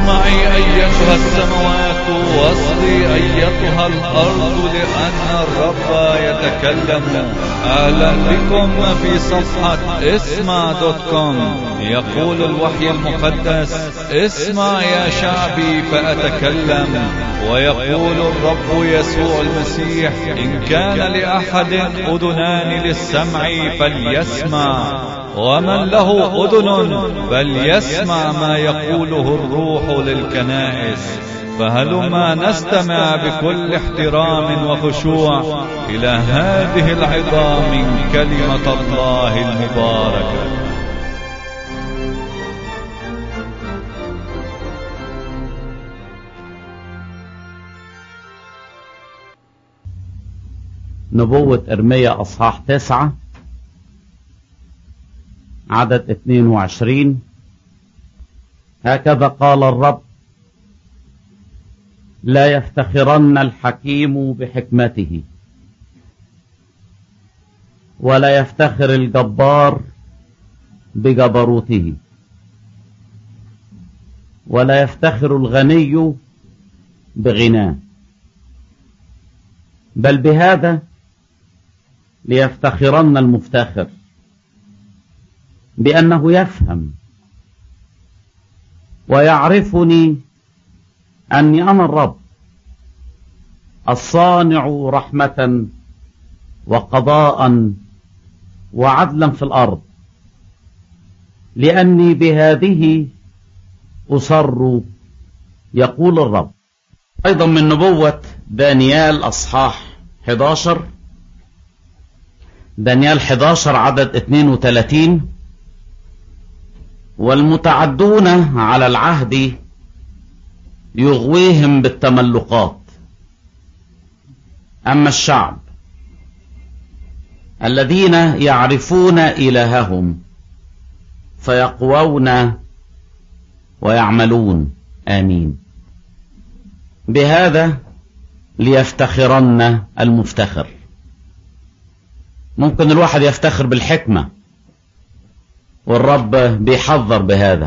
اسمعي أيتها السماوات واصغي أيتها الأرض لأن الرب يتكلم أهلا بكم في صفحة اسمع دوت كوم يقول الوحي المقدس اسمع يا شعبي فأتكلم ويقول الرب يسوع المسيح إن كان لأحد أذنان للسمع فليسمع ومن له أذن فليسمع ما يقوله الروح للكنائس فهلما نستمع بكل احترام وخشوع إلى هذه العظام من كلمة الله المباركة نبوة إرميا أصحاح تسعة عدد 22 هكذا قال الرب لا يفتخرن الحكيم بحكمته ولا يفتخر الجبار بجبروته ولا يفتخر الغني بغناه بل بهذا ليفتخرن المفتخر بأنه يفهم ويعرفني أني أنا الرب الصانع رحمة وقضاء وعدلا في الأرض لأني بهذه أصر يقول الرب أيضا من نبوة دانيال أصحاح 11 دانيال 11 عدد 32 والمتعدون على العهد يغويهم بالتملقات أما الشعب الذين يعرفون إلههم فيقوون ويعملون آمين بهذا ليفتخرن المفتخر ممكن الواحد يفتخر بالحكمة والرب بيحذر بهذا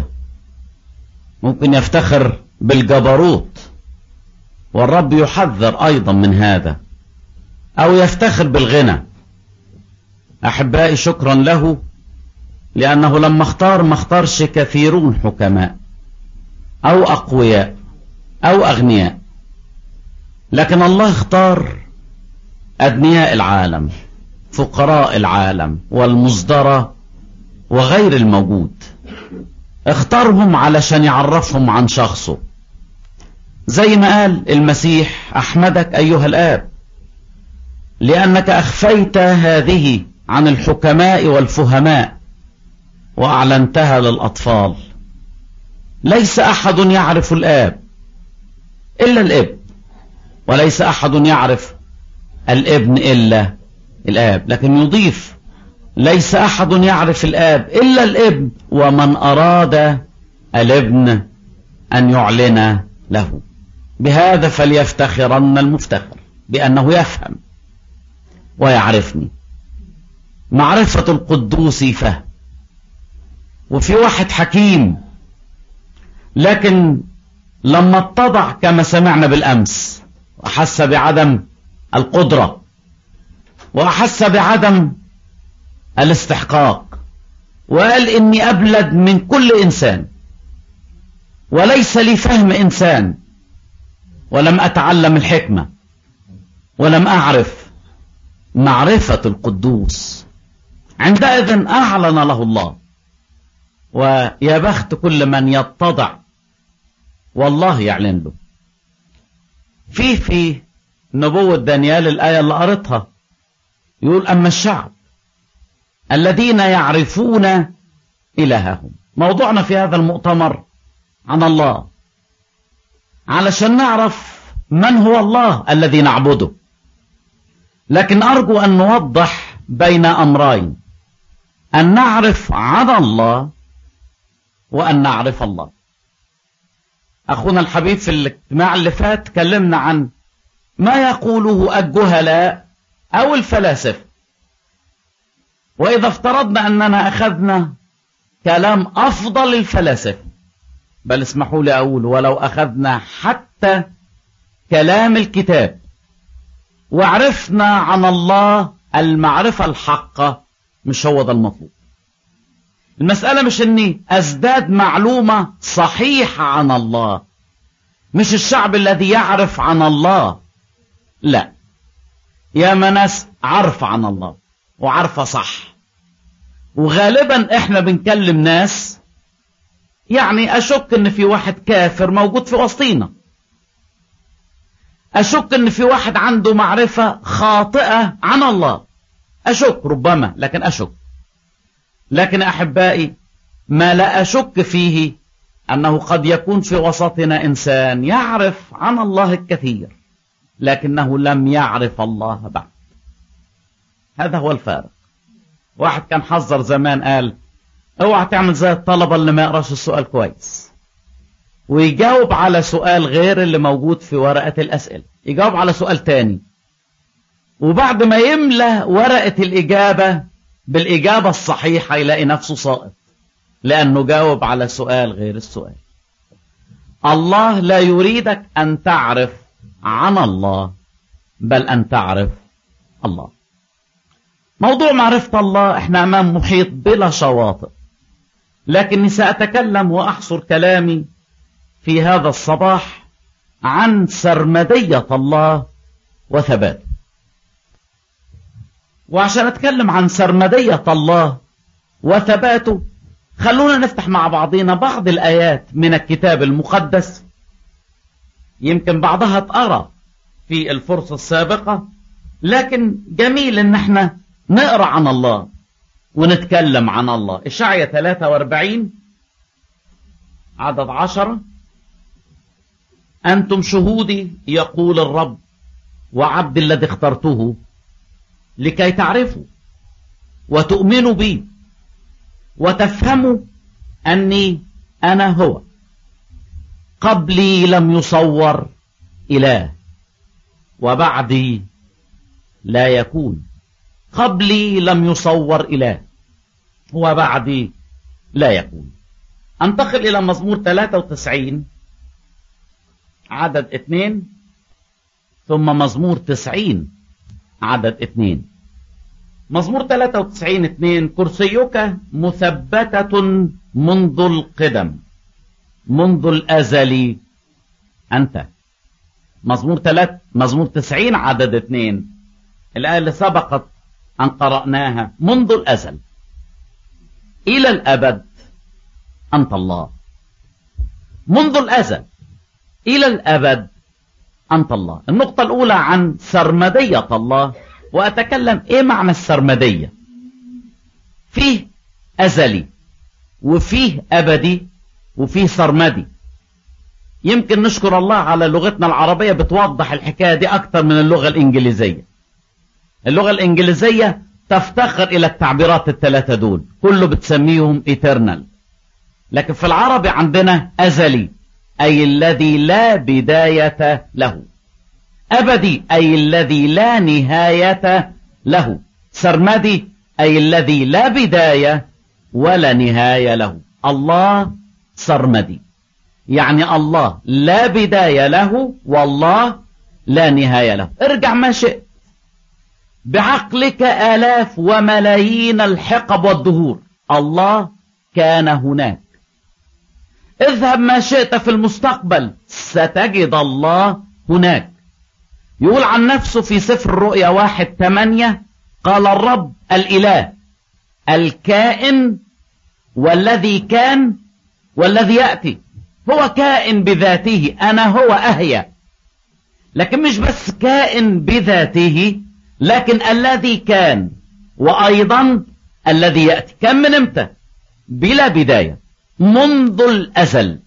ممكن يفتخر بالجبروت والرب يحذر أيضا من هذا أو يفتخر بالغنى أحبائي شكرا له لأنه لما اختار ما اختارش كثيرون حكماء أو أقوياء أو أغنياء لكن الله اختار أدنياء العالم فقراء العالم والمصدرة وغير الموجود اختارهم علشان يعرفهم عن شخصه زي ما قال المسيح أحمدك أيها الآب لأنك أخفيت هذه عن الحكماء والفهماء وأعلنتها للأطفال ليس أحد يعرف الآب إلا الابن وليس أحد يعرف الابن إلا الآب لكن يضيف ليس أحد يعرف الآب إلا الابن ومن أراد الابن أن يعلن له بهذا فليفتخرن المفتخر بأنه يفهم ويعرفني معرفة القدوس فهم وفي واحد حكيم لكن لما اتضع كما سمعنا بالأمس وأحس بعدم القدرة وأحس بعدم الاستحقاق وقال إني أبلد من كل إنسان وليس لي فهم إنسان ولم أتعلم الحكمة ولم أعرف معرفة القدوس عندئذ أعلن له الله ويا بخت كل من يتضع والله يعلن له في في نبوة دانيال الآية اللي قريتها يقول أما الشعب الذين يعرفون إلههم موضوعنا في هذا المؤتمر عن الله علشان نعرف من هو الله الذي نعبده لكن أرجو أن نوضح بين أمرين أن نعرف عن الله وأن نعرف الله أخونا الحبيب في الاجتماع اللي فات تكلمنا عن ما يقوله الجهلاء أو الفلاسفة وإذا افترضنا أننا أخذنا كلام أفضل الفلاسفة بل اسمحوا لي أقول ولو أخذنا حتى كلام الكتاب وعرفنا عن الله المعرفة الحقة مش هو ده المطلوب المسألة مش اني ازداد معلومة صحيحة عن الله مش الشعب الذي يعرف عن الله لا يا ناس عارفة عن الله وعارفة صح وغالبا احنا بنكلم ناس يعني اشك ان في واحد كافر موجود في وسطينا اشك ان في واحد عنده معرفة خاطئة عن الله اشك ربما لكن اشك لكن احبائي ما لا اشك فيه انه قد يكون في وسطنا انسان يعرف عن الله الكثير لكنه لم يعرف الله بعد هذا هو الفارق واحد كان حذر زمان قال اوعى تعمل زي الطلبة اللي ما يقراش السؤال كويس ويجاوب على سؤال غير اللي موجود في ورقة الأسئلة يجاوب على سؤال تاني وبعد ما يملى ورقة الإجابة بالإجابة الصحيحة يلاقي نفسه ساقط لأنه جاوب على سؤال غير السؤال الله لا يريدك أن تعرف عن الله بل أن تعرف الله موضوع معرفة الله احنا أمام محيط بلا شواطئ لكني سأتكلم وأحصر كلامي في هذا الصباح عن سرمدية الله وثباته وعشان أتكلم عن سرمدية الله وثباته خلونا نفتح مع بعضنا بعض الآيات من الكتاب المقدس يمكن بعضها اتقرأ في الفرصة السابقة لكن جميل ان احنا نقرأ عن الله ونتكلم عن الله إشعية 43 عدد عشرة أنتم شهودي يقول الرب وعبد الذي اخترته لكي تعرفوا وتؤمنوا بي وتفهموا أني أنا هو قبلي لم يصور إله وبعدي لا يكون قبلي لم يصور إله وبعدي لا يكون انتقل إلى مزمور 93 عدد اثنين ثم مزمور 90 عدد اثنين مزمور 93 اثنين كرسيك مثبتة منذ القدم منذ الأزل أنت مزمور 3 مزمور 90 عدد اثنين الآية اللي سبقت أن قرأناها منذ الأزل إلى الأبد أنت الله منذ الأزل إلى الأبد أنت الله النقطة الأولى عن سرمدية الله وأتكلم إيه معنى السرمدية فيه أزلي وفيه أبدي وفيه سرمدي يمكن نشكر الله على لغتنا العربية بتوضح الحكاية دي أكتر من اللغة الإنجليزية اللغة الإنجليزية تفتخر إلى التعبيرات الثلاثة دول كله بتسميهم eternal لكن في العربي عندنا أزلي أي الذي لا بداية له أبدي أي الذي لا نهاية له سرمدي أي الذي لا بداية ولا نهاية له الله سرمدي يعني الله لا بداية له والله لا نهاية له ارجع ما شئت بعقلك آلاف وملايين الحقب والدهور الله كان هناك اذهب ما شئت في المستقبل ستجد الله هناك يقول عن نفسه في سفر الرؤيا واحد ثمانية قال الرب الإله الكائن والذي كان والذي يأتي هو كائن بذاته أنا هو أهيا لكن مش بس كائن بذاته لكن الذي كان وأيضا الذي يأتي كان من امتى بلا بداية منذ الأزل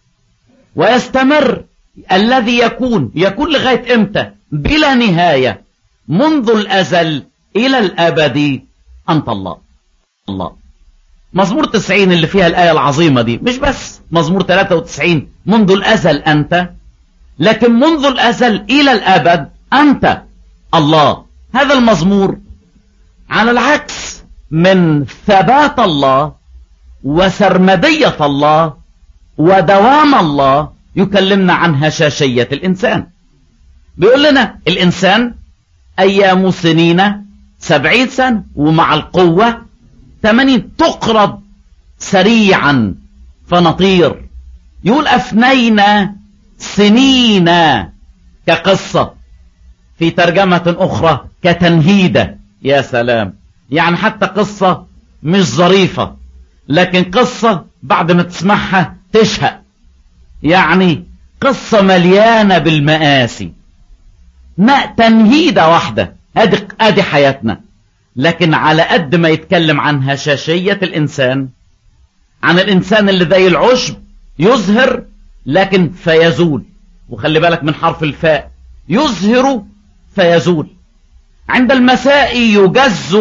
ويستمر الذي يكون يكون لغاية امتى بلا نهاية منذ الأزل إلى الأبد أنت الله الله مزمور 90 اللي فيها الآية العظيمة دي مش بس مزمور 93 منذ الأزل أنت لكن منذ الأزل إلى الأبد أنت الله هذا المزمور على العكس من ثبات الله وسرمدية الله ودوام الله يكلمنا عن هشاشية الإنسان بيقول لنا الإنسان أيام سنين سبعين سنة ومع القوة ثمانين تقرض سريعا فنطير يقول أفنينا سنين كقصة في ترجمة أخرى كتنهيدة يا سلام يعني حتى قصة مش ظريفة لكن قصة بعد ما تسمعها تشهق يعني قصة مليانة بالمآسي ما تنهيدة واحدة ادي ادي حياتنا لكن على قد ما يتكلم عن هشاشية الإنسان عن الإنسان اللي زي العشب يظهر لكن فيزول وخلي بالك من حرف الفاء يظهر فيزول عند المساء يجز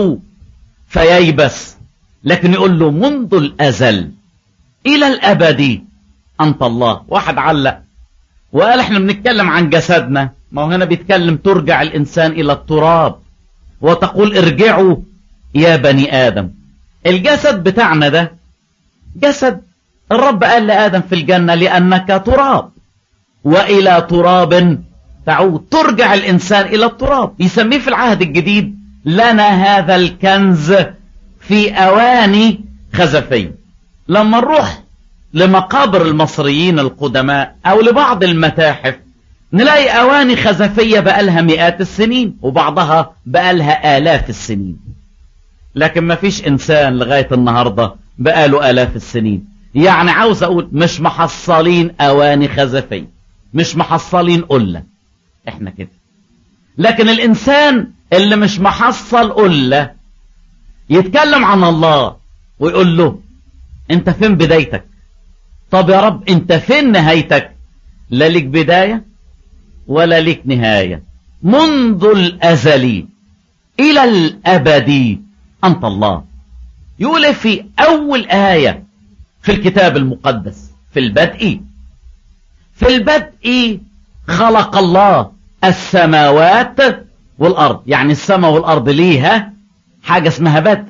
فييبس لكن يقول له منذ الأزل إلى الأبد أنت الله واحد علق وقال احنا بنتكلم عن جسدنا ما هو هنا بيتكلم ترجع الإنسان إلى التراب وتقول ارجعوا يا بني آدم الجسد بتاعنا ده جسد الرب قال لآدم في الجنة لأنك تراب وإلى تراب تعود ترجع الإنسان إلى التراب يسميه في العهد الجديد لنا هذا الكنز في أواني خزفية لما نروح لمقابر المصريين القدماء أو لبعض المتاحف نلاقي أواني خزفية بقالها مئات السنين وبعضها بقالها آلاف السنين لكن ما فيش إنسان لغاية النهاردة بقاله آلاف السنين يعني عاوز أقول مش محصلين أواني خزفية مش محصلين قلة احنا كده لكن الإنسان اللي مش محصل قلة يتكلم عن الله ويقول له انت فين بدايتك طب يا رب انت فين نهايتك لا لك بداية ولا لك نهاية منذ الأزل إلى الأبد أنت الله يقول في أول آية في الكتاب المقدس في البدء في البدء خلق الله السماوات والأرض يعني السماء والأرض ليها حاجة اسمها بدء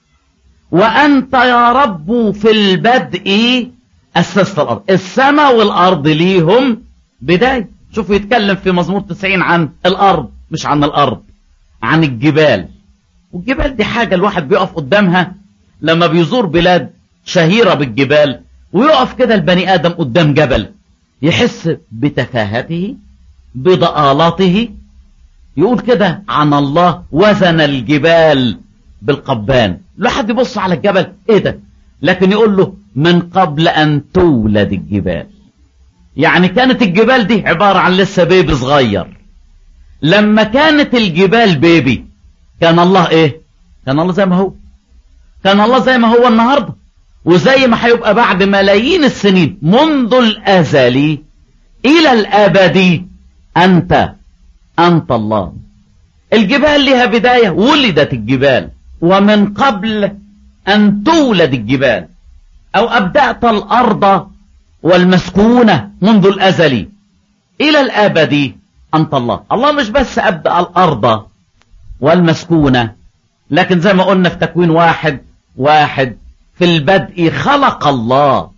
وأنت يا رب في البدء أسست الأرض السماء والأرض ليهم بداية شوفوا يتكلم في مزمور 90 عن الأرض مش عن الأرض عن الجبال والجبال دي حاجة الواحد بيقف قدامها لما بيزور بلاد شهيرة بالجبال ويقف كده البني آدم قدام جبل يحس بتفاهته بضآلاته يقول كده عن الله وزن الجبال بالقبان لا حد يبص على الجبل ايه ده لكن يقول له من قبل ان تولد الجبال يعني كانت الجبال دي عبارة عن لسه بيبي صغير لما كانت الجبال بيبي كان الله ايه كان الله زي ما هو كان الله زي ما هو النهاردة وزي ما هيبقى بعد ملايين السنين منذ الازل الى الابد انت انت الله الجبال لها بداية ولدت الجبال ومن قبل ان تولد الجبال او ابدأت الارض والمسكونة منذ الازل الى الابد انت الله الله مش بس ابدأ الارض والمسكونة لكن زي ما قلنا في تكوين واحد واحد في البدء خلق الله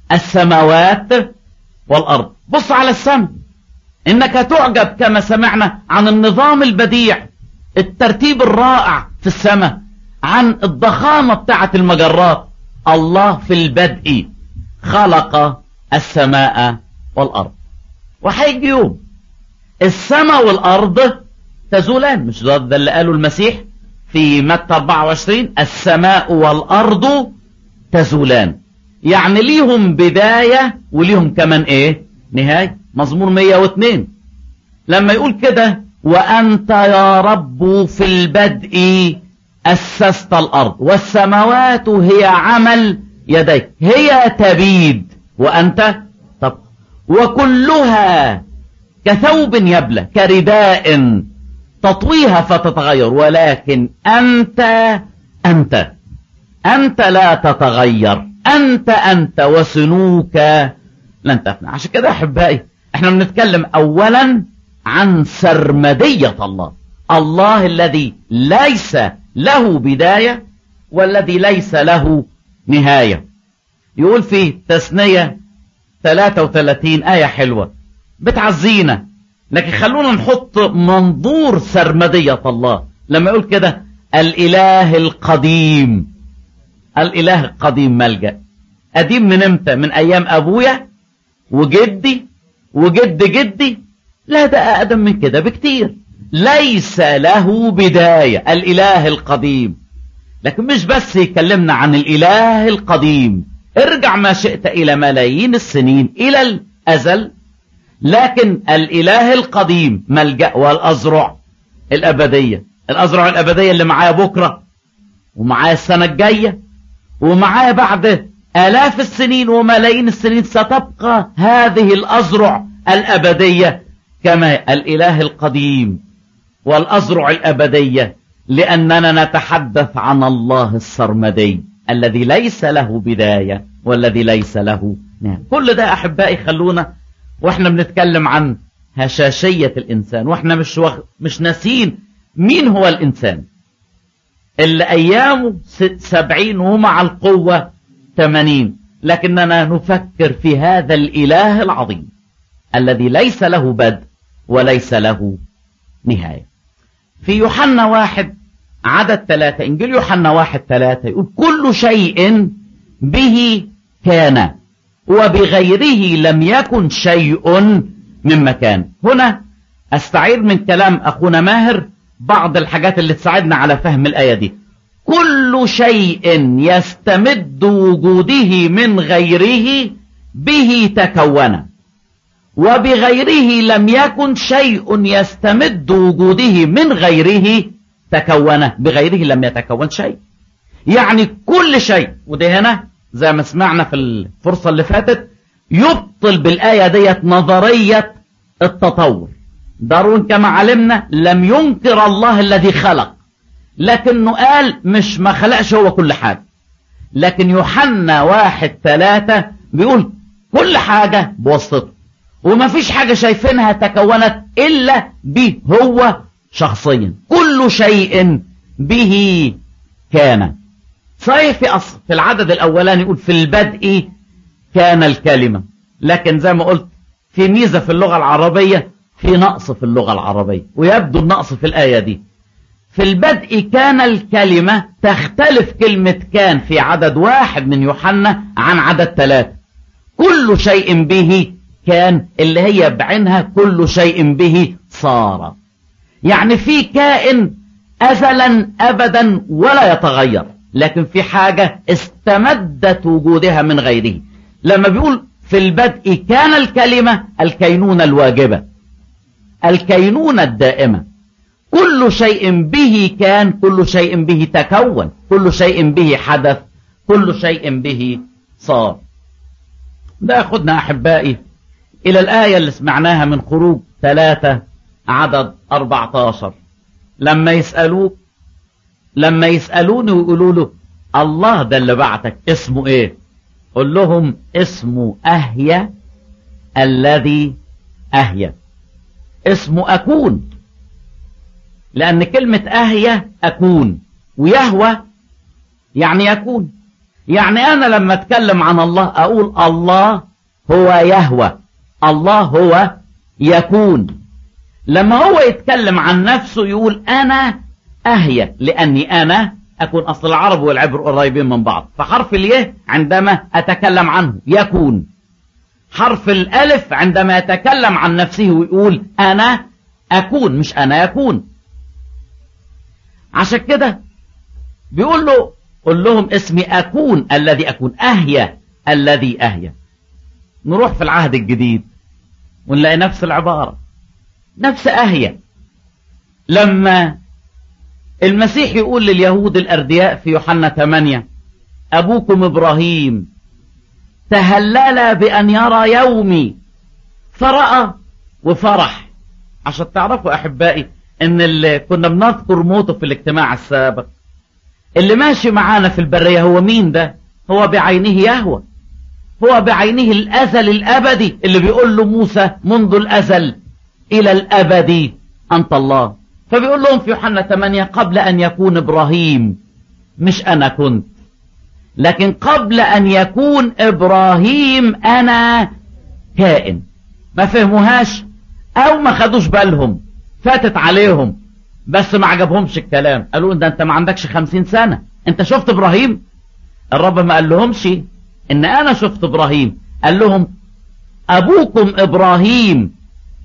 السماوات والارض بص على السماء انك تعجب كما سمعنا عن النظام البديع الترتيب الرائع في السماء عن الضخامة بتاعة المجرات الله في البدء خلق السماء والأرض وهيجي يوم السماء والأرض تزولان مش ده اللي قاله المسيح في متى 24 السماء والأرض تزولان يعني ليهم بداية وليهم كمان ايه نهاية مزمور 102 لما يقول كده وأنت يا رب في البدء أسست الأرض والسماوات هي عمل يديك هي تبيد وأنت طب وكلها كثوب يبلى كرداء تطويها فتتغير ولكن أنت أنت أنت لا تتغير أنت أنت وسنوك لن تفنى عشان كده أحبائي احنا بنتكلم أولا عن سرمدية الله الله الذي ليس له بداية والذي ليس له نهاية يقول في تثنية 33 آية حلوة بتعزينا لكن خلونا نحط منظور سرمدية الله لما يقول كده الإله القديم الإله القديم ملجأ قديم من امتى من أيام أبويا وجدي وجد جدي لا ده أقدم من كده بكتير ليس له بداية الإله القديم لكن مش بس يكلمنا عن الإله القديم ارجع ما شئت إلى ملايين السنين إلى الأزل لكن الإله القديم ملجأ والأزرع الأبدية الأزرع الأبدية اللي معايا بكرة ومعايا السنة الجاية ومعايا بعد آلاف السنين وملايين السنين ستبقى هذه الأزرع الأبدية كما الإله القديم والأزرع الأبدية لأننا نتحدث عن الله السرمدي الذي ليس له بداية والذي ليس له نهاية كل ده أحبائي خلونا وإحنا بنتكلم عن هشاشية الإنسان وإحنا مش, وغ... مش ناسين مين هو الإنسان اللي أيامه سبعين ومع القوة ثمانين لكننا نفكر في هذا الإله العظيم الذي ليس له بدء وليس له نهاية في يوحنا واحد عدد ثلاثة إنجيل يوحنا واحد ثلاثة يقول كل شيء به كان وبغيره لم يكن شيء مما كان هنا استعير من كلام أخونا ماهر بعض الحاجات اللي تساعدنا على فهم الآية دي كل شيء يستمد وجوده من غيره به تكون وبغيره لم يكن شيء يستمد وجوده من غيره تكون بغيره لم يتكون شيء يعني كل شيء وده هنا زي ما سمعنا في الفرصة اللي فاتت يبطل بالآية ديت نظرية التطور دارون كما علمنا لم ينكر الله الذي خلق لكنه قال مش ما خلقش هو كل حاجة لكن يوحنا واحد ثلاثة بيقول كل حاجة بواسطته وما فيش حاجة شايفينها تكونت إلا به هو شخصيا كل شيء به كان صحيح في أصل في العدد الأولاني يقول في البدء كان الكلمة لكن زي ما قلت في ميزة في اللغة العربية في نقص في اللغة العربية ويبدو النقص في الآية دي في البدء كان الكلمة تختلف كلمة كان في عدد واحد من يوحنا عن عدد ثلاثة كل شيء به كان اللي هي بعينها كل شيء به صار يعني في كائن أزلا أبدا ولا يتغير لكن في حاجة استمدت وجودها من غيره لما بيقول في البدء كان الكلمة الكينونة الواجبة الكينونة الدائمة كل شيء به كان كل شيء به تكون كل شيء به حدث كل شيء به صار ده ياخدنا أحبائي إلى الآية اللي سمعناها من خروج ثلاثة عدد 14 لما يسألوك لما يسألوني ويقولوا له الله ده اللي بعتك اسمه ايه قل لهم اسمه أهيا الذي أهيا اسمه أكون لأن كلمة أهيا أكون ويهوى يعني يكون يعني أنا لما أتكلم عن الله أقول الله هو يهوى الله هو يكون لما هو يتكلم عن نفسه يقول أنا أهيا لأني أنا أكون أصل العرب والعبر قريبين من بعض فحرف اليه عندما أتكلم عنه يكون حرف الألف عندما يتكلم عن نفسه ويقول أنا أكون مش أنا يكون عشان كده بيقول له قل لهم اسمي أكون الذي أكون أهيا الذي أهيا نروح في العهد الجديد ونلاقي نفس العبارة نفس أهيا لما المسيح يقول لليهود الأردياء في يوحنا 8 أبوكم إبراهيم تهلل بأن يرى يومي فرأى وفرح عشان تعرفوا أحبائي إن اللي كنا بنذكر موته في الاجتماع السابق اللي ماشي معانا في البرية هو مين ده هو بعينه يهوى هو بعينه الأزل الأبدي اللي بيقول له موسى منذ الأزل إلى الأبد أنت الله فبيقول لهم في يوحنا 8 قبل أن يكون إبراهيم مش أنا كنت لكن قبل أن يكون إبراهيم أنا كائن ما فهموهاش او ما خدوش بالهم فاتت عليهم بس ما عجبهمش الكلام قالوا ده انت ما عندكش خمسين سنة انت شفت ابراهيم الرب ما قال لهمش ان انا شفت ابراهيم قال لهم ابوكم ابراهيم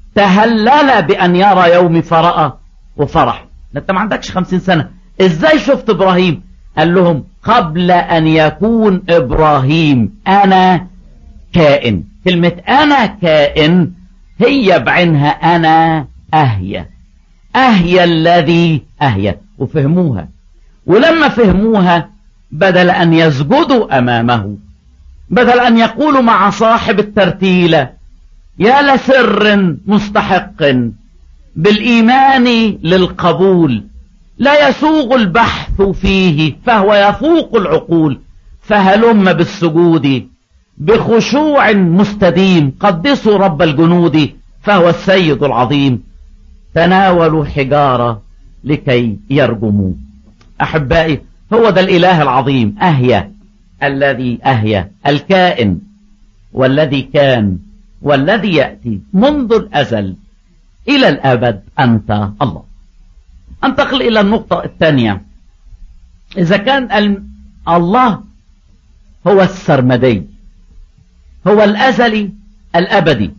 تهلل بان يرى يومي فرأى وفرح ده انت ما عندكش خمسين سنة ازاي شفت ابراهيم قال لهم قبل ان يكون ابراهيم انا كائن كلمة انا كائن هي بعينها انا اهيا اهيا الذي اهيا وفهموها ولما فهموها بدل ان يسجدوا امامه بدل ان يقولوا مع صاحب الترتيلة يا لسر مستحق بالايمان للقبول لا يسوغ البحث فيه فهو يفوق العقول فهلم بالسجود بخشوع مستديم قدسوا رب الجنود فهو السيد العظيم تناولوا حجارة لكي يرجموا أحبائي هو ده الإله العظيم أهيا الذي أهيا الكائن والذي كان والذي يأتي منذ الأزل إلى الأبد أنت الله انتقل الى النقطة الثانية اذا كان الله هو السرمدي هو الازلي الابدي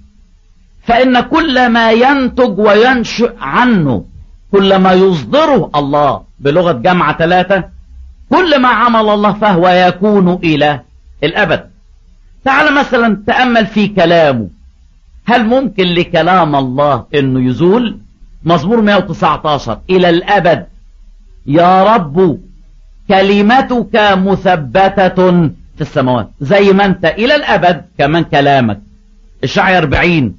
فان كل ما ينتج وينشئ عنه كل ما يصدره الله بلغة جمع ثلاثة كل ما عمل الله فهو يكون الى الابد تعال مثلا تأمل في كلامه هل ممكن لكلام الله انه يزول مزمور 119 إلى الأبد يا رب كلمتك مثبتة في السماوات زي ما أنت إلى الأبد كمان كلامك الشعي 40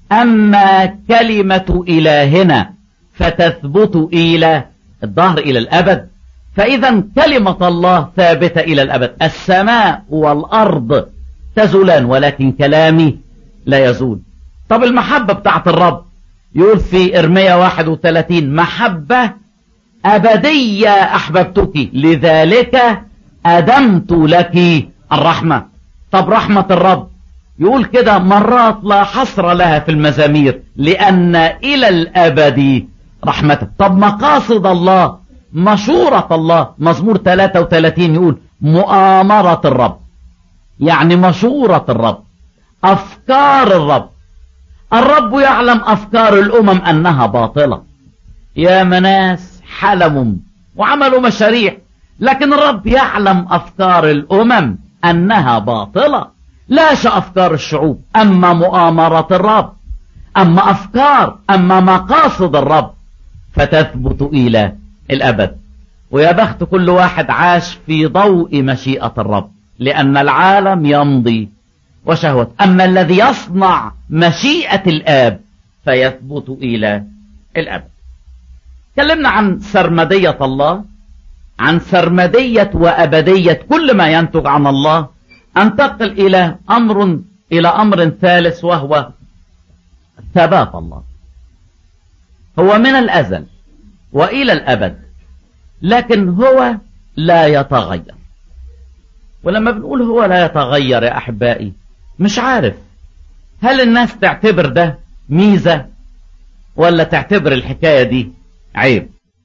أما كلمة إلهنا فتثبت إلى الظهر إلى الأبد فإذا كلمة الله ثابتة إلى الأبد السماء والأرض تزولان ولكن كلامي لا يزول طب المحبة بتاعت الرب يقول في إرمية 31 محبة أبدية أحببتك لذلك أدمت لك الرحمة طب رحمة الرب يقول كده مرات لا حصر لها في المزامير لأن إلى الأبد رحمته طب مقاصد الله مشورة الله مزمور 33 يقول مؤامرة الرب يعني مشورة الرب أفكار الرب الرب يعلم أفكار الأمم أنها باطلة يا مناس حلموا وعملوا مشاريع لكن الرب يعلم أفكار الأمم أنها باطلة لاش أفكار الشعوب أما مؤامرة الرب أما أفكار أما مقاصد الرب فتثبت إلى الأبد ويا بخت كل واحد عاش في ضوء مشيئة الرب لأن العالم يمضي وشهوة أما الذي يصنع مشيئة الآب فيثبت إلى الأب تكلمنا عن سرمدية الله عن سرمدية وأبدية كل ما ينتج عن الله انتقل إلى أمر إلى أمر ثالث وهو ثبات الله هو من الأزل وإلى الأبد لكن هو لا يتغير ولما بنقول هو لا يتغير يا أحبائي مش عارف هل الناس تعتبر ده ميزة ولا تعتبر الحكاية دي عيب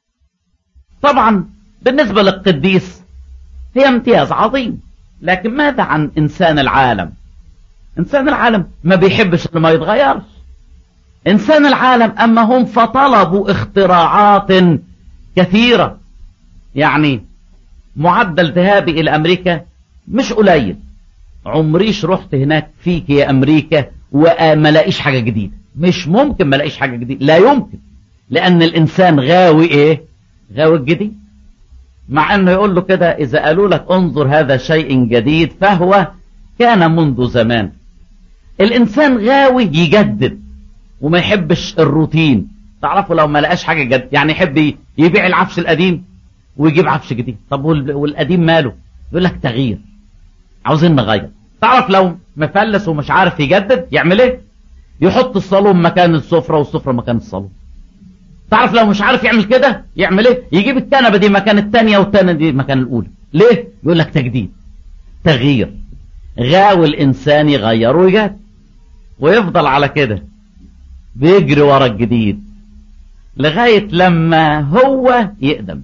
طبعا بالنسبة للقديس هي امتياز عظيم لكن ماذا عن إنسان العالم إنسان العالم ما بيحبش ما يتغيرش إنسان العالم أما هم فطلبوا اختراعات كثيرة يعني معدل ذهابي إلى أمريكا مش قليل عمريش رحت هناك فيك يا أمريكا وما لاقيش حاجة جديدة مش ممكن ما لاقيش حاجة جديدة لا يمكن لأن الإنسان غاوي إيه غاوي الجديد مع أنه يقول له كده إذا قالوا لك انظر هذا شيء جديد فهو كان منذ زمان الإنسان غاوي يجدد وما يحبش الروتين تعرفوا لو ما لقاش حاجة جديدة يعني يحب يبيع العفش القديم ويجيب عفش جديد طب والقديم ماله يقول لك تغيير عاوزين نغير تعرف لو مفلس ومش عارف يجدد يعمل ايه يحط الصالون مكان السفرة والسفرة مكان الصالون تعرف لو مش عارف يعمل كده يعمل ايه يجيب الكنبة دي مكان التانية والتانية دي مكان الاولى ليه يقول لك تجديد تغيير غاوي الانسان يغير ويجاد ويفضل على كده بيجري ورا الجديد لغاية لما هو يقدم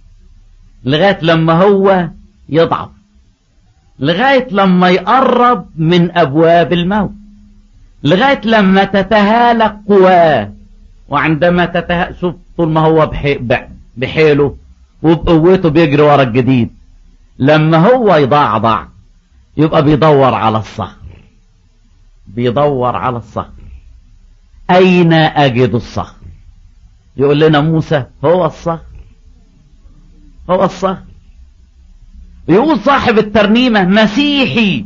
لغاية لما هو يضعف لغاية لما يقرب من أبواب الموت لغاية لما تتهالك قواه وعندما تتهالك شوف طول ما هو بحي... بحيله وبقوته بيجري ورا الجديد لما هو يضعضع يبقى بيدور على الصخر بيدور على الصخر أين أجد الصخر يقول لنا موسى هو الصخر هو الصخر يقول صاحب الترنيمة مسيحي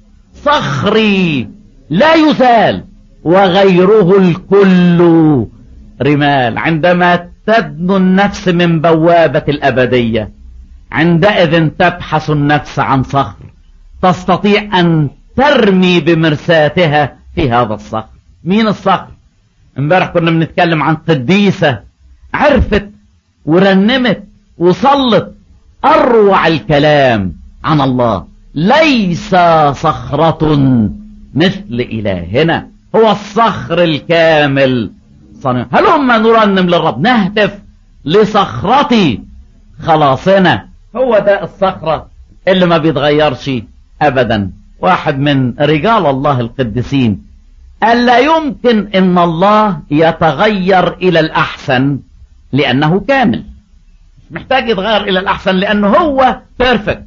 صخري لا يزال وغيره الكل رمال عندما تدنو النفس من بوابة الأبدية عندئذ تبحث النفس عن صخر تستطيع أن ترمي بمرساتها في هذا الصخر مين الصخر امبارح كنا بنتكلم عن قديسة عرفت ورنمت وصلت أروع الكلام عن الله ليس صخرة مثل إلهنا هو الصخر الكامل صنع هلما نرنم للرب نهتف لصخرتي خلاصنا هو ده الصخرة اللي ما بيتغيرش أبدا واحد من رجال الله القديسين قال لا يمكن ان الله يتغير الى الاحسن لانه كامل مش محتاج يتغير الى الاحسن لانه هو بيرفكت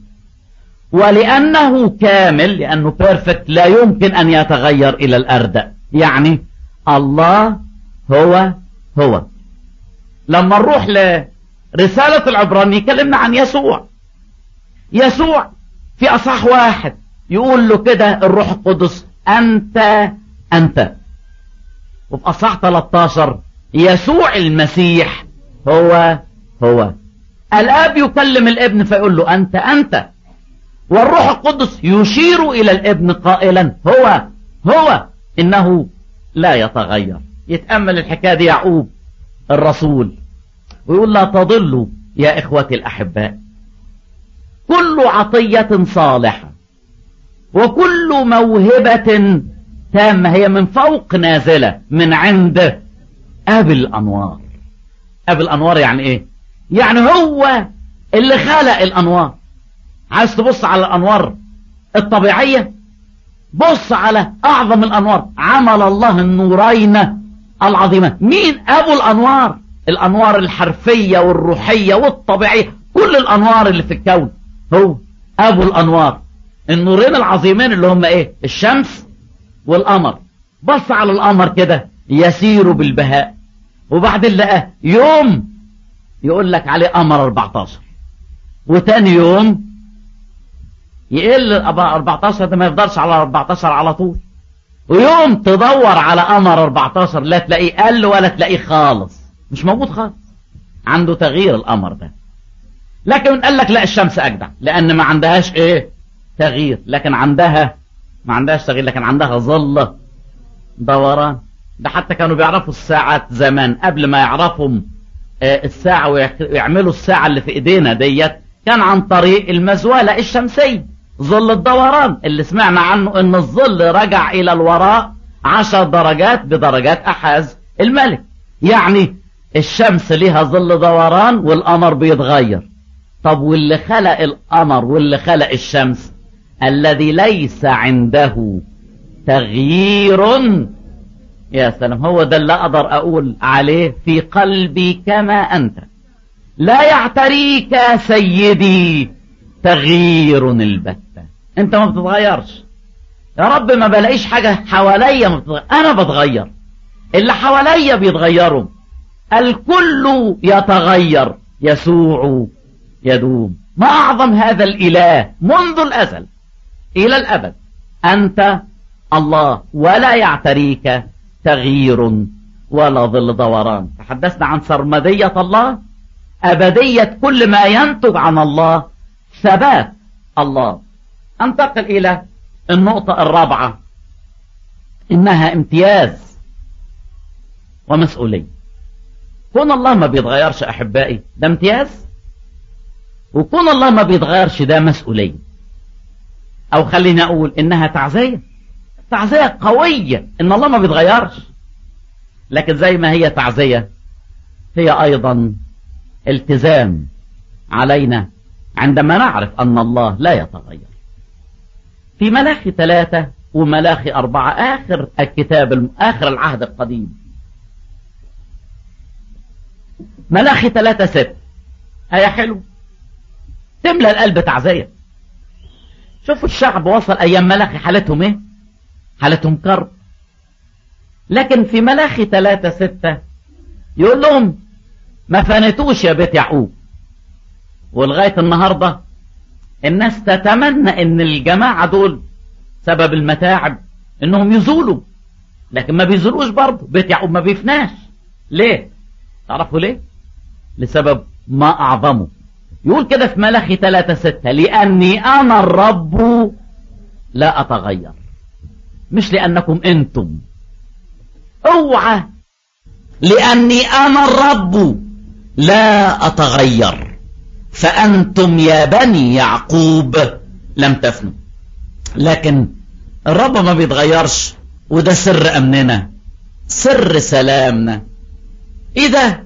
ولانه كامل لانه بيرفكت لا يمكن ان يتغير الى الاردأ يعني الله هو هو لما نروح لرسالة العبراني كلمنا عن يسوع يسوع في أصح واحد يقول له كده الروح القدس أنت أنت وفي أصح 13 يسوع المسيح هو هو الآب يكلم الابن فيقول له أنت أنت والروح القدس يشير إلى الابن قائلا هو هو إنه لا يتغير يتأمل الحكاية دي يعقوب الرسول ويقول لا تضلوا يا إخوتي الأحباء كل عطية صالحة وكل موهبة تامة هي من فوق نازلة من عند أبي الأنوار أبي الأنوار يعني إيه يعني هو اللي خلق الأنوار عايز تبص على الأنوار الطبيعية بص على أعظم الأنوار عمل الله النورين العظيمة مين أبو الأنوار الأنوار الحرفية والروحية والطبيعية كل الأنوار اللي في الكون هو أبو الأنوار النورين العظيمين اللي هم إيه الشمس والقمر بص على القمر كده يسير بالبهاء وبعدين لقاه يوم يقول لك عليه قمر 14 وتاني يوم يقل 14 ده ما يفضلش على 14 على طول ويوم تدور على قمر 14 لا تلاقيه قل ولا تلاقيه خالص مش موجود خالص عنده تغيير القمر ده لكن قال لك لا الشمس أجدع لأن ما عندهاش إيه تغيير لكن عندها ما عندهاش تغيير لكن عندها ظلة دوران ده حتى كانوا بيعرفوا الساعات زمان قبل ما يعرفوا الساعة ويعملوا الساعة اللي في ايدينا ديت كان عن طريق المزولة الشمسية ظل الدوران اللي سمعنا عنه ان الظل رجع الى الوراء عشر درجات بدرجات احاز الملك يعني الشمس ليها ظل دوران والقمر بيتغير طب واللي خلق القمر واللي خلق الشمس الذي ليس عنده تغيير يا سلام هو ده اللي اقدر اقول عليه في قلبي كما انت لا يعتريك سيدي تغيير البتة انت ما بتتغيرش يا رب ما بلاقيش حاجة حواليا ما بتتغير انا بتغير اللي حواليا بيتغيروا الكل يتغير يسوع يدوم ما اعظم هذا الاله منذ الازل الى الابد انت الله ولا يعتريك تغيير ولا ظل دوران تحدثنا عن سرمدية الله أبدية كل ما ينتج عن الله ثبات الله انتقل إلى النقطة الرابعة إنها امتياز ومسؤولية كون الله ما بيتغيرش أحبائي ده امتياز وكون الله ما بيتغيرش ده مسؤولية أو خليني أقول إنها تعزية تعزية قوية ان الله ما بيتغيرش لكن زي ما هي تعزية هي ايضا التزام علينا عندما نعرف ان الله لا يتغير في ملاخي ثلاثة وملاخي أربعة آخر الكتاب آخر العهد القديم ملاخي ثلاثة ست آية حلو تملى القلب تعزية شوفوا الشعب وصل أيام ملاخي حالتهم إيه حالتهم كرب لكن في ملاخي ثلاثة ستة يقول لهم ما فانتوش يا بيت يعقوب ولغاية النهاردة الناس تتمنى ان الجماعة دول سبب المتاعب انهم يزولوا لكن ما بيزولوش برضه بيت يعقوب ما بيفناش ليه تعرفوا ليه لسبب ما اعظمه يقول كده في ملخي 3 6 لاني انا الرب لا اتغير مش لانكم انتم اوعى لاني انا الرب لا اتغير فانتم يا بني يعقوب لم تفنوا لكن الرب ما بيتغيرش وده سر امننا سر سلامنا اذا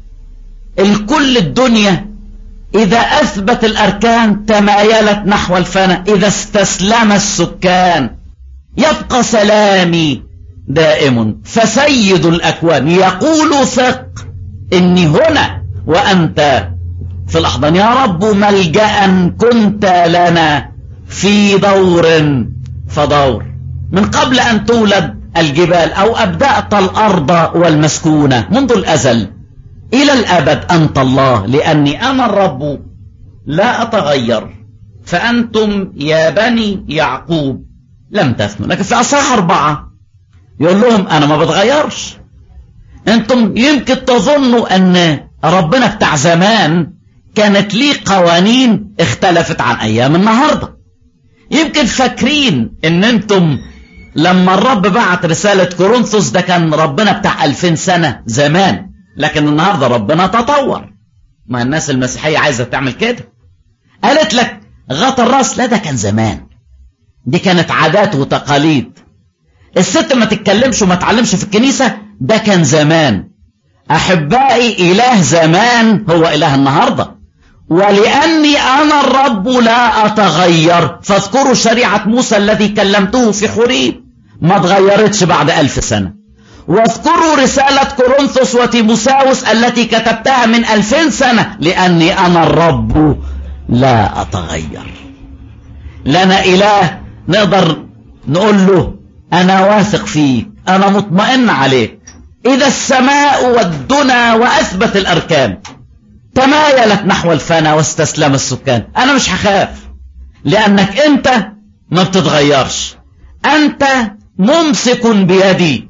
الكل الدنيا اذا اثبت الاركان تمايلت نحو الفنا اذا استسلم السكان يبقى سلامي دائم فسيد الاكوان يقول ثق اني هنا وانت في الاحضان يا رب ملجا كنت لنا في دور فدور من قبل أن تولد الجبال أو أبدأت الأرض والمسكونة منذ الأزل إلى الأبد أنت الله لأني أنا الرب لا أتغير فأنتم يا بني يعقوب لم تثنوا لكن في أصحاح أربعة يقول لهم أنا ما بتغيرش أنتم يمكن تظنوا أن ربنا بتاع زمان كانت ليه قوانين اختلفت عن أيام النهارده يمكن فاكرين ان انتم لما الرب بعت رسالة كورنثوس ده كان ربنا بتاع ألفين سنة زمان لكن النهاردة ربنا تطور ما الناس المسيحية عايزة تعمل كده قالت لك غطى الراس لا ده كان زمان دي كانت عادات وتقاليد الست ما تتكلمش وما تعلمش في الكنيسة ده كان زمان أحبائي إله زمان هو إله النهارده ولأني أنا الرب لا أتغير فاذكروا شريعة موسى الذي كلمته في حريب ما تغيرتش بعد ألف سنة واذكروا رسالة كورنثوس وتيموساوس التي كتبتها من ألفين سنة لأني أنا الرب لا أتغير لنا إله نقدر نقول له أنا واثق فيك أنا مطمئن عليك إذا السماء والدنا وأثبت الأركان تمايلت نحو الفنا واستسلم السكان انا مش هخاف لانك انت ما بتتغيرش انت ممسك بيدي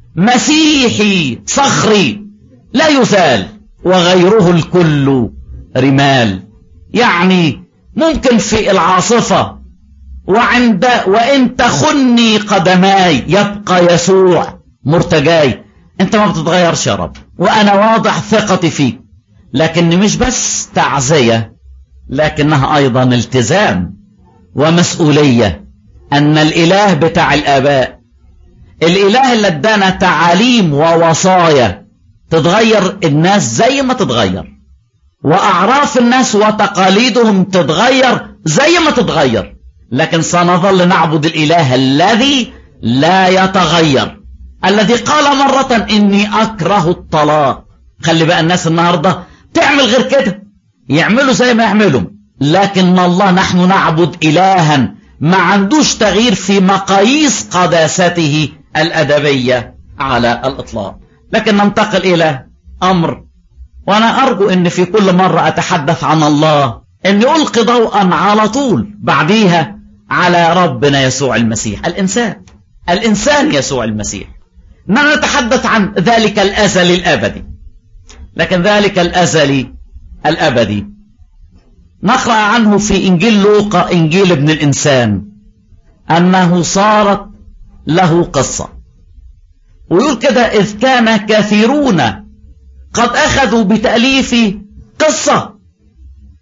مسيحي صخري لا يزال وغيره الكل رمال يعني ممكن في العاصفة وعند وإن تخني قدماي يبقى يسوع مرتجاي انت ما بتتغيرش يا رب وانا واضح ثقتي فيك لكن مش بس تعزية لكنها أيضا التزام ومسؤولية أن الإله بتاع الآباء الإله اللي ادانا تعاليم ووصايا تتغير الناس زي ما تتغير وأعراف الناس وتقاليدهم تتغير زي ما تتغير لكن سنظل نعبد الإله الذي لا يتغير الذي قال مرة إني أكره الطلاق خلي بقى الناس النهاردة تعمل غير كده يعملوا زي ما يعملوا لكن الله نحن نعبد إلها ما عندوش تغيير في مقاييس قداسته الأدبية على الإطلاق لكن ننتقل إلى أمر وأنا أرجو أن في كل مرة أتحدث عن الله أن ألقي ضوءا على طول بعديها على ربنا يسوع المسيح الإنسان الإنسان يسوع المسيح ما نتحدث عن ذلك الأزل الأبدي لكن ذلك الأزلي الأبدي نقرأ عنه في إنجيل لوقا إنجيل ابن الإنسان أنه صارت له قصة ويقول كده إذ كان كثيرون قد أخذوا بتأليف قصة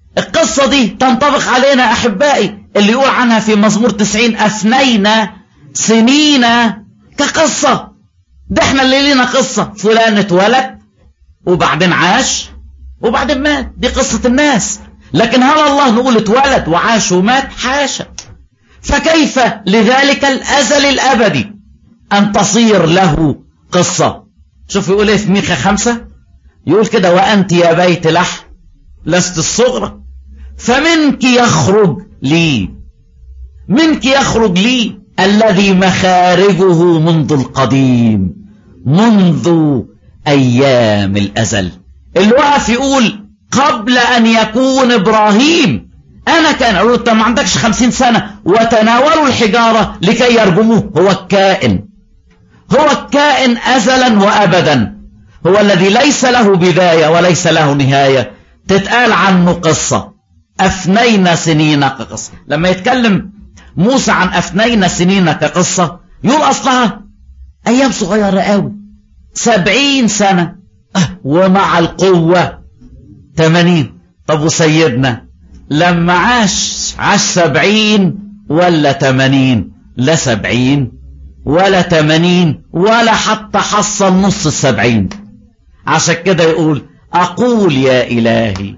القصة دي تنطبق علينا أحبائي اللي يقول عنها في مزمور تسعين أثنينا سنين كقصة ده احنا اللي لينا قصة فلان اتولد وبعدين عاش وبعدين مات دي قصة الناس لكن هل الله نقول اتولد وعاش ومات حاشا فكيف لذلك الأزل الأبدي أن تصير له قصة شوف يقول ايه في ميخا خمسة يقول كده وأنت يا بيت لحم لست الصغرى فمنك يخرج لي منك يخرج لي الذي مخارجه منذ القديم منذ أيام الأزل اللي وقف يقول قبل أن يكون إبراهيم أنا كان أقول أنت ما عندكش خمسين سنة وتناولوا الحجارة لكي يرجموه هو الكائن هو الكائن أزلا وأبدا هو الذي ليس له بداية وليس له نهاية تتقال عنه قصة أفنينا سنين كقصة لما يتكلم موسى عن أفنينا سنين كقصة يقول أصلها أيام صغيرة قوي سبعين سنة ومع القوة تمانين طب وسيدنا لما عاش عاش سبعين ولا تمانين لا سبعين ولا تمانين ولا حتى حصل نص السبعين عشان كده يقول أقول يا إلهي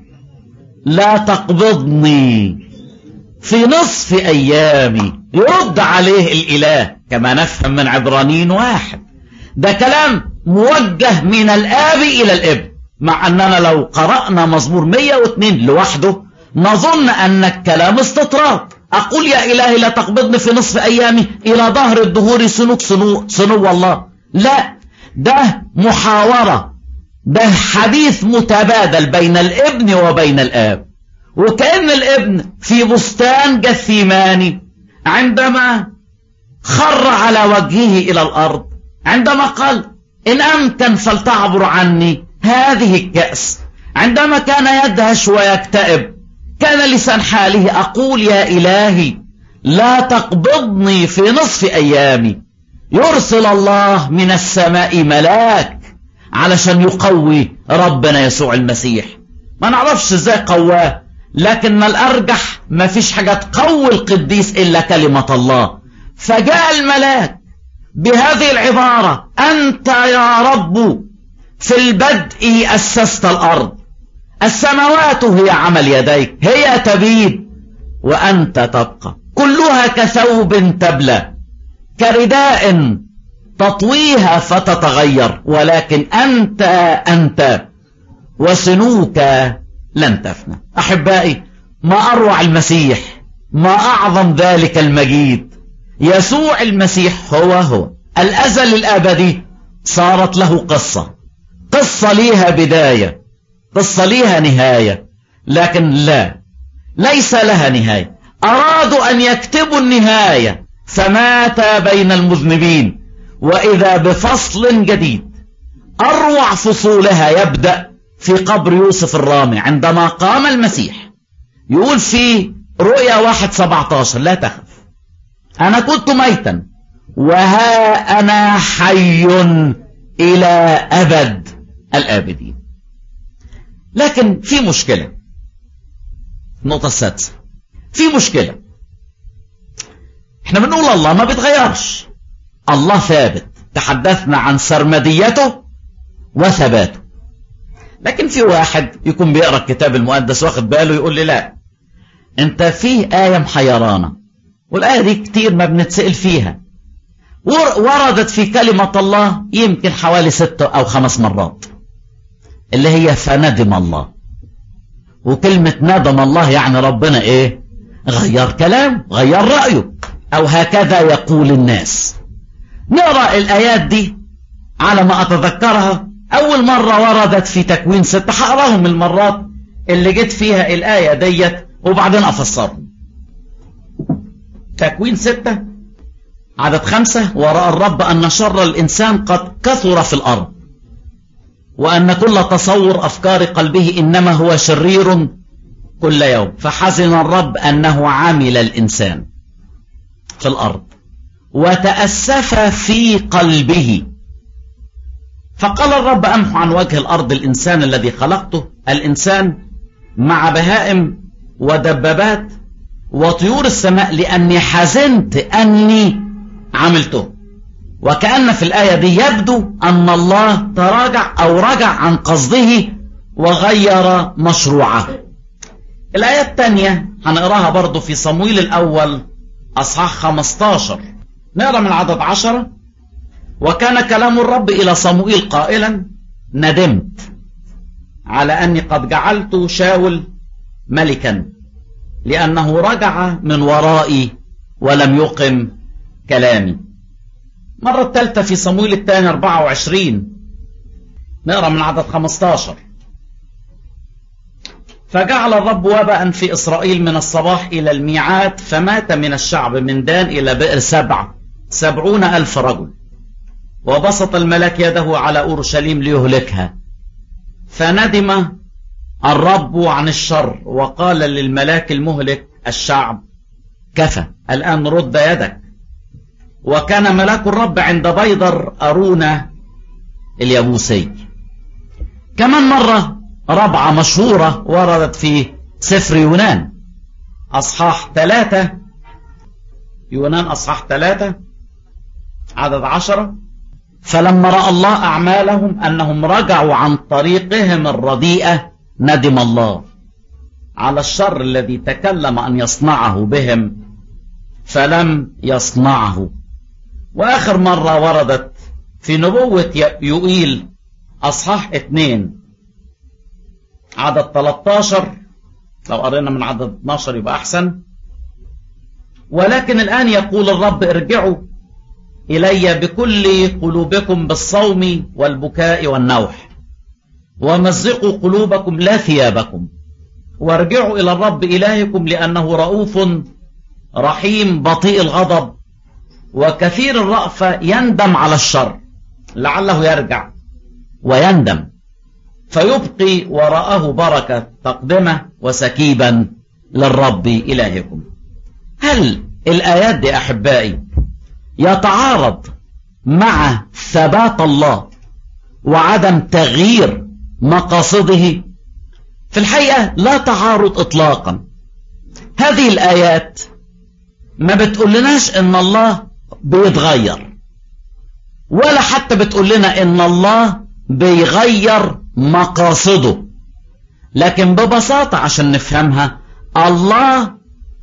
لا تقبضني في نصف أيامي يرد عليه الإله كما نفهم من عبرانيين واحد ده كلام موجه من الآب إلى الابن مع أننا لو قرأنا مزمور 102 لوحده نظن أن الكلام استطراد أقول يا إلهي لا تقبضني في نصف أيامي إلى ظهر الدهور سنوك سنو, سنو الله لا ده محاورة ده حديث متبادل بين الابن وبين الآب وكأن الابن في بستان جثيماني عندما خر على وجهه إلى الأرض عندما قال إن أمكن فلتعبر عني هذه الكأس عندما كان يدهش ويكتئب كان لسان حاله أقول يا إلهي لا تقبضني في نصف أيامي يرسل الله من السماء ملاك علشان يقوي ربنا يسوع المسيح ما نعرفش ازاي قواه لكن الأرجح ما فيش حاجة تقوي القديس إلا كلمة الله فجاء الملاك بهذه العبارة أنت يا رب في البدء أسست الأرض السماوات هي عمل يديك هي تبيد وأنت تبقى كلها كثوب تبلى كرداء تطويها فتتغير ولكن أنت أنت وسنوك لن تفنى أحبائي ما أروع المسيح ما أعظم ذلك المجيد يسوع المسيح هو هو الأزل الأبدي صارت له قصة قصة ليها بداية قصة ليها نهاية لكن لا ليس لها نهاية أرادوا أن يكتبوا النهاية فمات بين المذنبين وإذا بفصل جديد أروع فصولها يبدأ في قبر يوسف الرامي عندما قام المسيح يقول في رؤيا واحد سبعتاشر لا تخف أنا كنت ميتا وها أنا حي إلى أبد الآبدين لكن في مشكلة النقطة السادسة في مشكلة احنا بنقول الله ما بيتغيرش الله ثابت تحدثنا عن سرمديته وثباته لكن في واحد يكون بيقرا الكتاب المقدس واخد باله يقول لي لا انت في آية محيرانا والآية دي كتير ما بنتسأل فيها وردت في كلمة الله يمكن حوالي ست أو خمس مرات اللي هي فندم الله وكلمة ندم الله يعني ربنا ايه غير كلام غير رأيه أو هكذا يقول الناس نقرأ الآيات دي على ما أتذكرها أول مرة وردت في تكوين ستة هقراهم المرات اللي جت فيها الآية ديت وبعدين أفسرهم تكوين ستة عدد خمسة ورأى الرب أن شر الإنسان قد كثر في الأرض وأن كل تصور أفكار قلبه إنما هو شرير كل يوم فحزن الرب أنه عامل الإنسان في الأرض وتأسف في قلبه فقال الرب أمحو عن وجه الأرض الإنسان الذي خلقته الإنسان مع بهائم ودبابات وطيور السماء لأني حزنت أني عملته وكأن في الآية دي يبدو أن الله تراجع أو رجع عن قصده وغير مشروعه الآية الثانية هنقراها برضو في صمويل الأول أصحاح 15 نقرا من عدد عشرة وكان كلام الرب إلى صموئيل قائلا ندمت على أني قد جعلت شاول ملكا لأنه رجع من ورائي ولم يقم كلامي مرة الثالثة في صمويل الثاني 24 نقرا من عدد 15 فجعل الرب وباء في إسرائيل من الصباح إلى الميعاد فمات من الشعب من دان إلى بئر سبع سبعون ألف رجل وبسط الملك يده على أورشليم ليهلكها فندم الرب عن الشر وقال للملاك المهلك الشعب كفى الآن رد يدك وكان ملاك الرب عند بيضر أرونا اليابوسي كمان مرة ربعة مشهورة وردت في سفر يونان أصحاح ثلاثة يونان أصحاح ثلاثة عدد عشرة فلما رأى الله أعمالهم أنهم رجعوا عن طريقهم الرديئة ندم الله على الشر الذي تكلم أن يصنعه بهم فلم يصنعه وآخر مرة وردت في نبوة يوئيل أصحاح اثنين عدد 13 لو قرينا من عدد 12 يبقى أحسن ولكن الآن يقول الرب ارجعوا إلي بكل قلوبكم بالصوم والبكاء والنوح ومزقوا قلوبكم لا ثيابكم وارجعوا إلى الرب إلهكم لأنه رؤوف رحيم بطيء الغضب وكثير الرأفة يندم على الشر لعله يرجع ويندم فيبقي وراءه بركة تقدمة وسكيبا للرب إلهكم هل الآيات دي أحبائي يتعارض مع ثبات الله وعدم تغيير مقاصده في الحقيقة لا تعارض إطلاقا هذه الآيات ما بتقول لناش إن الله بيتغير ولا حتى بتقول لنا إن الله بيغير مقاصده لكن ببساطة عشان نفهمها الله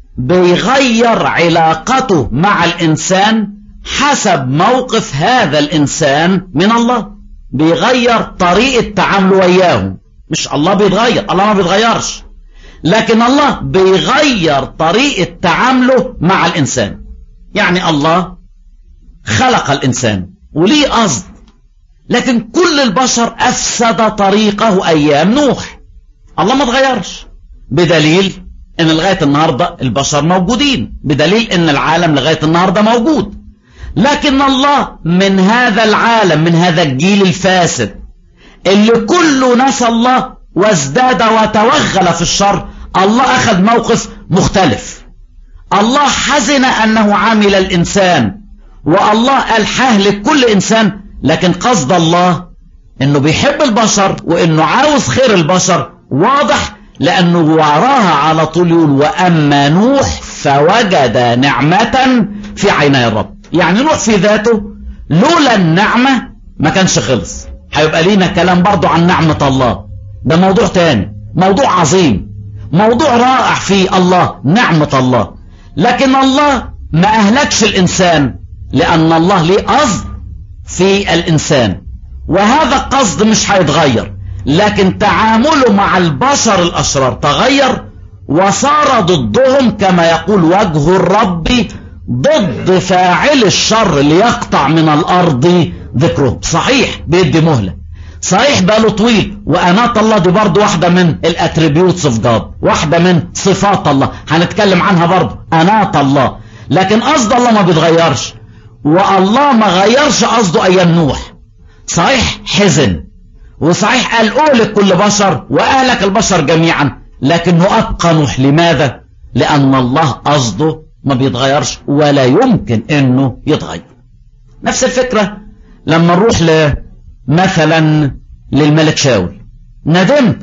بيغير علاقته مع الإنسان حسب موقف هذا الإنسان من الله بيغير طريقة تعامله وياه مش الله بيتغير الله ما بيتغيرش لكن الله بيغير طريقة تعامله مع الإنسان يعني الله خلق الإنسان وليه قصد لكن كل البشر أفسد طريقه أيام نوح الله ما تغيرش بدليل ان لغاية النهاردة البشر موجودين بدليل ان العالم لغاية النهاردة موجود لكن الله من هذا العالم من هذا الجيل الفاسد اللي كله نسى الله وازداد وتوغل في الشر الله أخذ موقف مختلف الله حزن أنه عامل الإنسان والله ألحاه لكل إنسان لكن قصد الله أنه بيحب البشر وأنه عاوز خير البشر واضح لأنه وراها على طول يقول وأما نوح فوجد نعمة في عيني الرب يعني نوح في ذاته لولا النعمة ما كانش خلص هيبقى لينا كلام برضو عن نعمة الله ده موضوع تاني موضوع عظيم موضوع رائع في الله نعمة الله لكن الله ما أهلكش الإنسان لأن الله ليه قصد في الإنسان وهذا القصد مش هيتغير لكن تعامله مع البشر الأشرار تغير وصار ضدهم كما يقول وجه الرب ضد فاعل الشر ليقطع من الأرض ذكره صحيح بيدي مهلة صحيح باله طويل وأنات الله دي برضو واحدة من الاتريبيوتس اوف جاد واحدة من صفات الله هنتكلم عنها برضو أنات الله لكن قصد الله ما بيتغيرش والله ما غيرش قصده أيام نوح صحيح حزن وصحيح قال أهلك كل بشر وأهلك البشر جميعا لكنه أبقى نوح لماذا لأن الله قصده ما بيتغيرش ولا يمكن انه يتغير نفس الفكرة لما نروح ل مثلا للملك شاول ندمت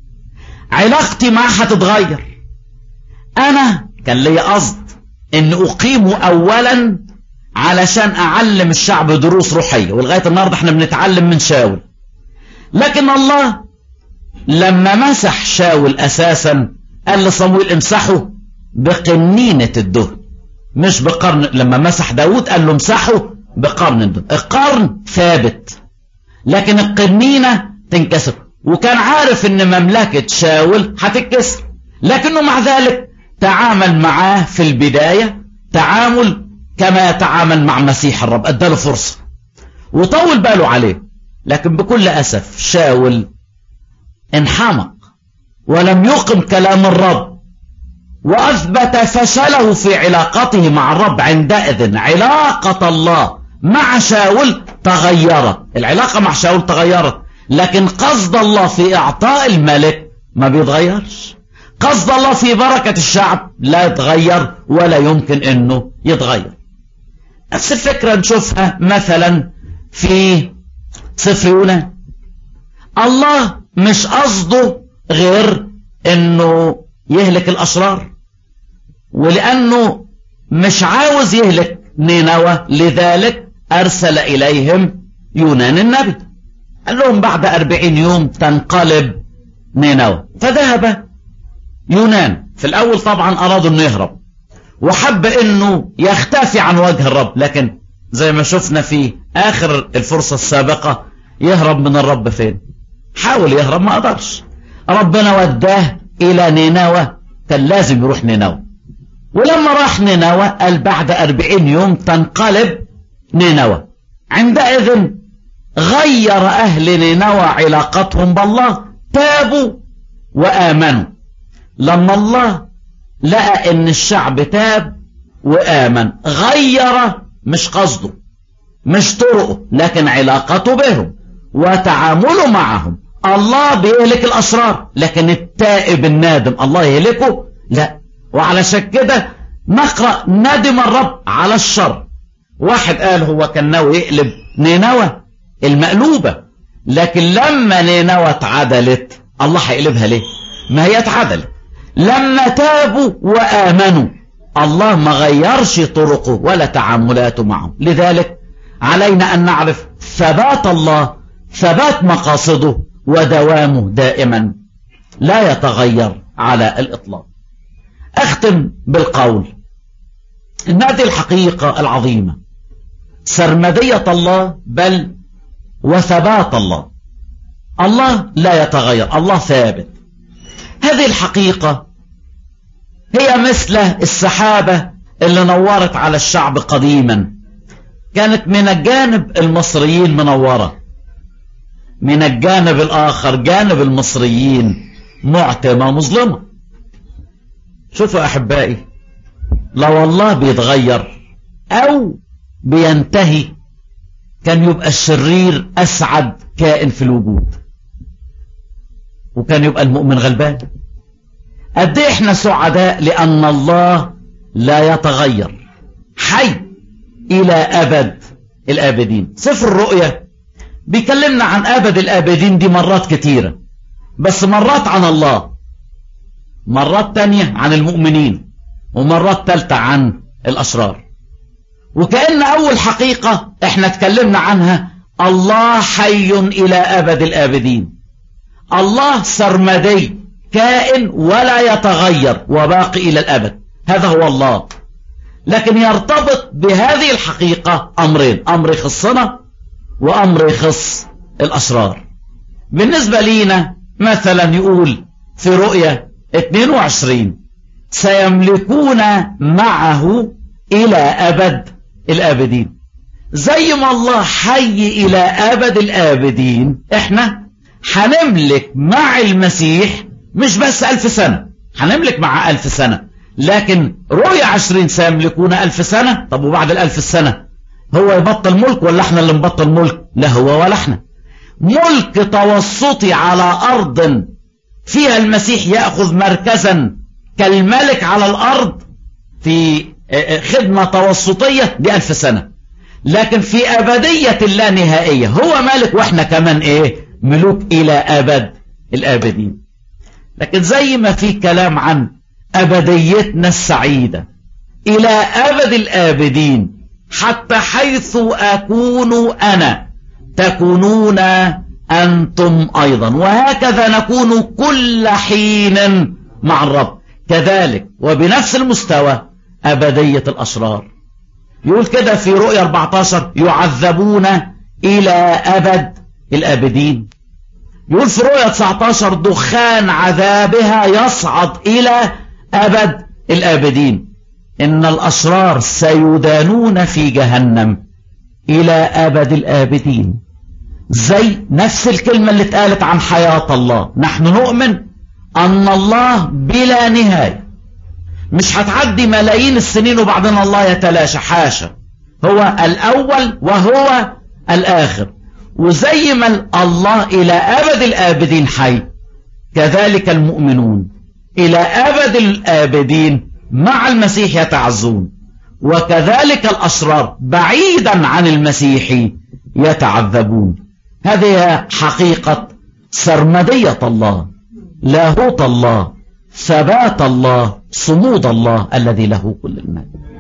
علاقتي معاه هتتغير انا كان لي قصد ان اقيمه اولا علشان أعلم الشعب دروس روحية ولغاية النهاردة احنا بنتعلم من شاول لكن الله لما مسح شاول أساسا قال لصمويل امسحه بقنينة الدهن مش بقرن لما مسح داود قال له امسحه بقرن الدهن القرن ثابت لكن القنينة تنكسر وكان عارف ان مملكة شاول هتتكسر لكنه مع ذلك تعامل معاه في البداية تعامل كما يتعامل مع مسيح الرب اداله فرصة وطول باله عليه لكن بكل أسف شاول انحمق ولم يقم كلام الرب وأثبت فشله في علاقته مع الرب عندئذ علاقة الله مع شاول تغيرت العلاقة مع شاول تغيرت لكن قصد الله في إعطاء الملك ما بيتغيرش قصد الله في بركة الشعب لا يتغير ولا يمكن أنه يتغير نفس الفكرة نشوفها مثلا في سفر يونان الله مش قصده غير انه يهلك الاشرار ولانه مش عاوز يهلك نينوى لذلك ارسل اليهم يونان النبي قال لهم بعد أربعين يوم تنقلب نينوى فذهب يونان في الأول طبعا أرادوا أنه يهرب وحب أنه يختفي عن وجه الرب لكن زي ما شفنا في آخر الفرصة السابقة يهرب من الرب فين حاول يهرب ما قدرش ربنا وداه إلى نينوى كان لازم يروح نينوى ولما راح نينوى قال بعد أربعين يوم تنقلب نينوى عندئذ غير أهل نينوى علاقتهم بالله تابوا وآمنوا لما الله لقى ان الشعب تاب وآمن غير مش قصده مش طرقه لكن علاقته بهم وتعامله معهم الله بيهلك الأسرار لكن التائب النادم الله يهلكه لا وعلشان كده نقرأ ندم الرب على الشر واحد قال هو كان ناوي يقلب نينوى المقلوبة لكن لما نينوى اتعدلت الله هيقلبها ليه ما هي اتعدلت لما تابوا وآمنوا الله ما غيرش طرقه ولا تعاملاته معهم لذلك علينا أن نعرف ثبات الله ثبات مقاصده ودوامه دائما لا يتغير على الإطلاق أختم بالقول إن هذه الحقيقة العظيمة سرمدية الله بل وثبات الله الله لا يتغير الله ثابت هذه الحقيقة هي مثل السحابة اللي نورت على الشعب قديما كانت من الجانب المصريين منورة من الجانب الآخر جانب المصريين معتمة مظلمة شوفوا أحبائي لو الله بيتغير أو بينتهي كان يبقى الشرير أسعد كائن في الوجود وكان يبقى المؤمن غلبان قد ايه احنا سعداء لأن الله لا يتغير حي إلى أبد الآبدين سفر الرؤية بيكلمنا عن أبد الآبدين دي مرات كتيرة بس مرات عن الله مرات تانية عن المؤمنين ومرات تالتة عن الأشرار وكأن أول حقيقة احنا اتكلمنا عنها الله حي إلى أبد الآبدين الله سرمدي كائن ولا يتغير وباقي إلى الأبد هذا هو الله لكن يرتبط بهذه الحقيقة أمرين أمر يخصنا وأمر يخص الأسرار بالنسبة لينا مثلا يقول في رؤية 22 سيملكون معه إلى أبد الآبدين زي ما الله حي إلى أبد الآبدين إحنا هنملك مع المسيح مش بس ألف سنة هنملك مع ألف سنة لكن رؤية عشرين سيملكون ألف سنة طب وبعد الألف سنة هو يبطل ملك ولا احنا اللي نبطل ملك لا هو ولا احنا ملك توسطي على أرض فيها المسيح يأخذ مركزا كالملك على الأرض في خدمة توسطية دي ألف سنة لكن في أبدية اللا نهائية هو ملك وإحنا كمان إيه ملوك إلى أبد الآبدين لكن زي ما في كلام عن أبديتنا السعيدة إلى أبد الآبدين حتى حيث أكون أنا تكونون أنتم أيضا وهكذا نكون كل حين مع الرب كذلك وبنفس المستوى أبدية الأشرار يقول كده في رؤية 14 يعذبون إلى أبد الآبدين يقول في رؤية 19 دخان عذابها يصعد إلى أبد الآبدين إن الأشرار سيدانون في جهنم إلى أبد الآبدين زي نفس الكلمة اللي اتقالت عن حياة الله نحن نؤمن أن الله بلا نهاية مش هتعدي ملايين السنين وبعدين الله يتلاشى حاشا هو الأول وهو الآخر وزي ما الله إلى أبد الآبدين حي كذلك المؤمنون إلى أبد الآبدين مع المسيح يتعزون وكذلك الأشرار بعيدا عن المسيح يتعذبون هذه حقيقة سرمدية الله لاهوت الله ثبات الله صمود الله الذي له كل المال